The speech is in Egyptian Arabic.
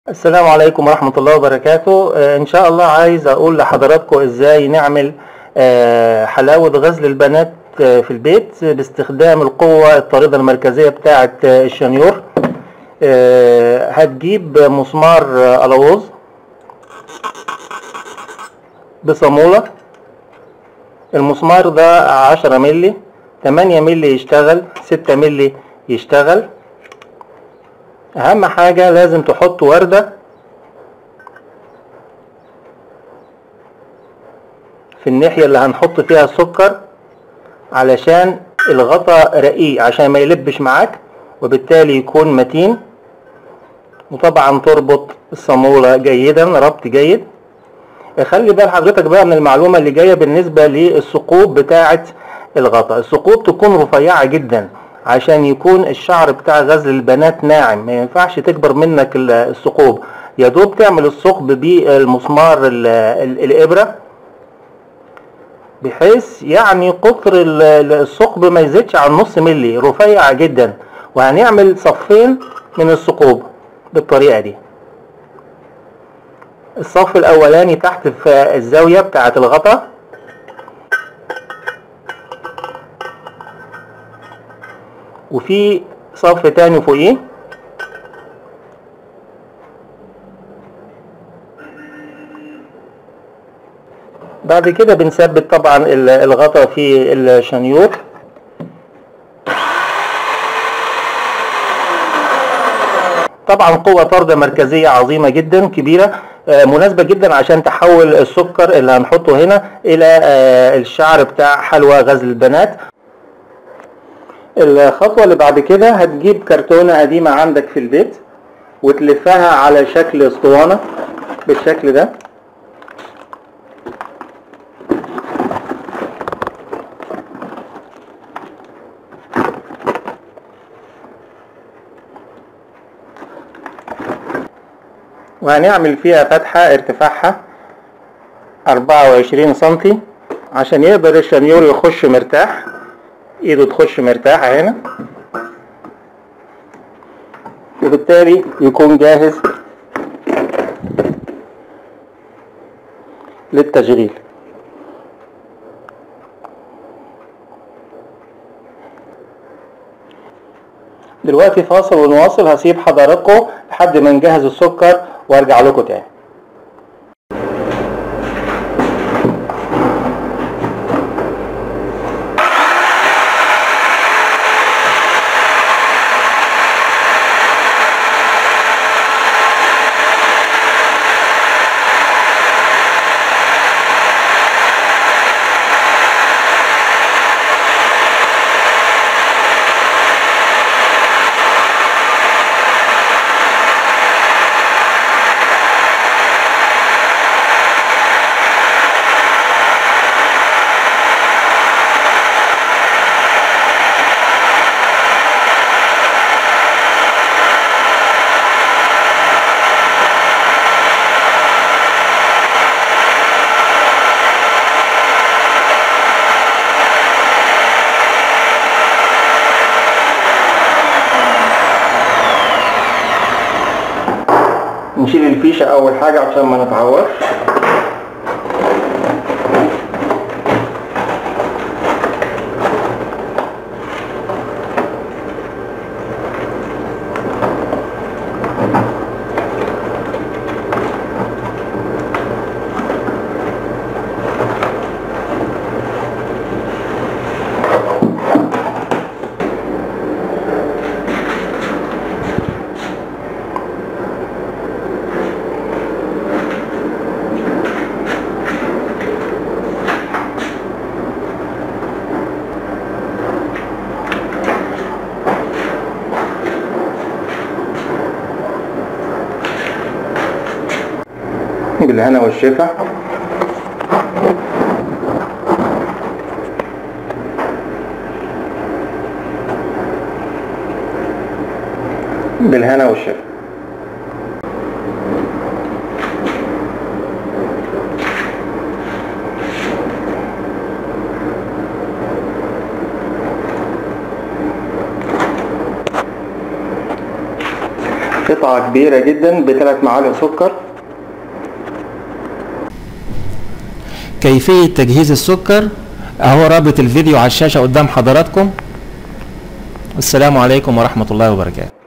السلام عليكم ورحمة الله وبركاته آه، إن شاء الله عايز أقول لحضراتكم إزاي نعمل آه، حلاوة غزل البنات آه، في البيت باستخدام القوة الطاردة المركزية بتاعة آه، الشنيور آه، هتجيب مسمار آه، ألوز بصامولة المسمار ده عشرة ملي تمانية ملي يشتغل ستة ملي يشتغل اهم حاجة لازم تحط وردة في الناحية اللي هنحط فيها السكر علشان الغطا رقيق عشان ما يلبش معاك وبالتالي يكون متين وطبعا تربط الصامولة جيدا ربط جيد خلي بال حضرتك بقى من المعلومة اللي جاية بالنسبة للثقوب بتاعة الغطا الثقوب تكون رفيعة جدا عشان يكون الشعر بتاع غزل البنات ناعم ما ينفعش تكبر منك ال- الثقوب يا دوب تعمل الثقب بالمسمار ال- ال- الابره بحيث يعني قطر ال- ال- الثقب ما يزيدش عن نص ملي رفيع جدا وهنعمل صفين من الثقوب بالطريقه دي الصف الاولاني تحت في الزاويه بتاعه الغطا وفي صف تاني فوقيه بعد كده بنثبت طبعا ال- الغطا في الشنيور طبعا قوة طاردة مركزية عظيمة جدا كبيرة آه، مناسبة جدا عشان تحول السكر اللي هنحطه هنا إلى آه، الشعر بتاع حلوى غزل البنات الخطوة اللي بعد كده هتجيب كرتونة قديمة عندك في البيت وتلفها على شكل اسطوانة بالشكل ده وهنعمل فيها فتحة ارتفاعها 24 سنتي عشان يقدر الشنيور يخش مرتاح ايده تخش مرتاحة هنا وبالتالي يكون جاهز للتشغيل دلوقتي فاصل ونواصل هسيب حضراتكم لحد ما نجهز السكر وارجع لكم تاني نشيل الفيشة أول حاجة عشان ما نتعورش بالهنا والشفا بالهنا والشفا قطعة قطعة كبيرة جدا بثلاث معالق سكر كيفية تجهيز السكر اهو رابط الفيديو على الشاشة قدام حضراتكم السلام عليكم ورحمة الله وبركاته